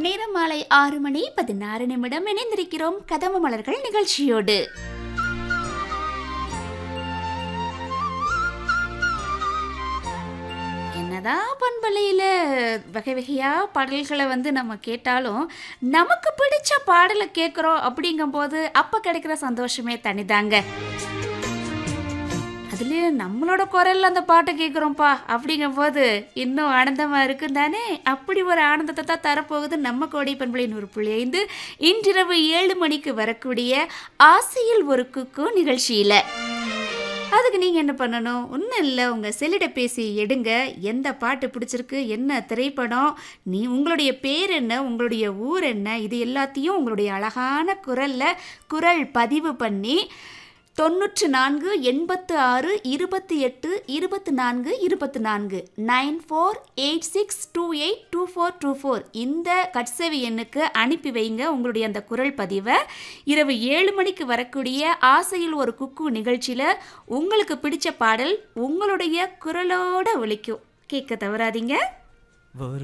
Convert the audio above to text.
நேரம் மாலை ஆறு மணி பதினாறு நிமிடம் இணைந்திருக்கிறோம் கதம்ப மலர்கள் நிகழ்ச்சியோடு என்னதான் பண்பலையில் வகை வகையாக பாடல்களை வந்து நம்ம கேட்டாலும் நமக்கு பிடிச்ச பாடலை கேட்குறோம் அப்படிங்கும்போது அப்போ கிடைக்கிற சந்தோஷமே தனிதாங்க அதுலேயும் நம்மளோட குரல்ல அந்த பாட்டை கேட்குறோம்ப்பா அப்படிங்கும்போது இன்னும் ஆனந்தமாக இருக்கும் தானே அப்படி ஒரு ஆனந்தத்தை தான் தரப்போகுது நம்ம கோடி பண்புலை நூறு புள்ளி ஐந்து இன்றிரவு ஏழு மணிக்கு வரக்கூடிய ஆசையில் ஒரு குக்கு நிகழ்ச்சியில் அதுக்கு நீங்கள் என்ன பண்ணணும் ஒன்றும் இல்லை உங்கள் செல்லிட பேசி எடுங்க எந்த பாட்டு பிடிச்சிருக்கு என்ன திரைப்படம் நீ உங்களுடைய பேர் என்ன உங்களுடைய ஊர் என்ன இது எல்லாத்தையும் உங்களுடைய அழகான குரலில் குரல் பதிவு பண்ணி தொண்ணூற்று நான்கு எண்பத்து ஆறு இருபத்தி எட்டு இருபத்தி நான்கு இருபத்தி நான்கு nine four eight six two eight two four two four இந்த கட்சேவி எண்ணுக்கு அனுப்பி வைங்க உங்களுடைய அந்த குரல் பதிவை இரவு ஏழு மணிக்கு வரக்கூடிய ஆசையில் ஒரு குக்கு நிகழ்ச்சியில் உங்களுக்கு பிடிச்ச பாடல் உங்களுடைய குரலோட ஒலிக்கும் கேட்க தவறாதீங்க ஒரு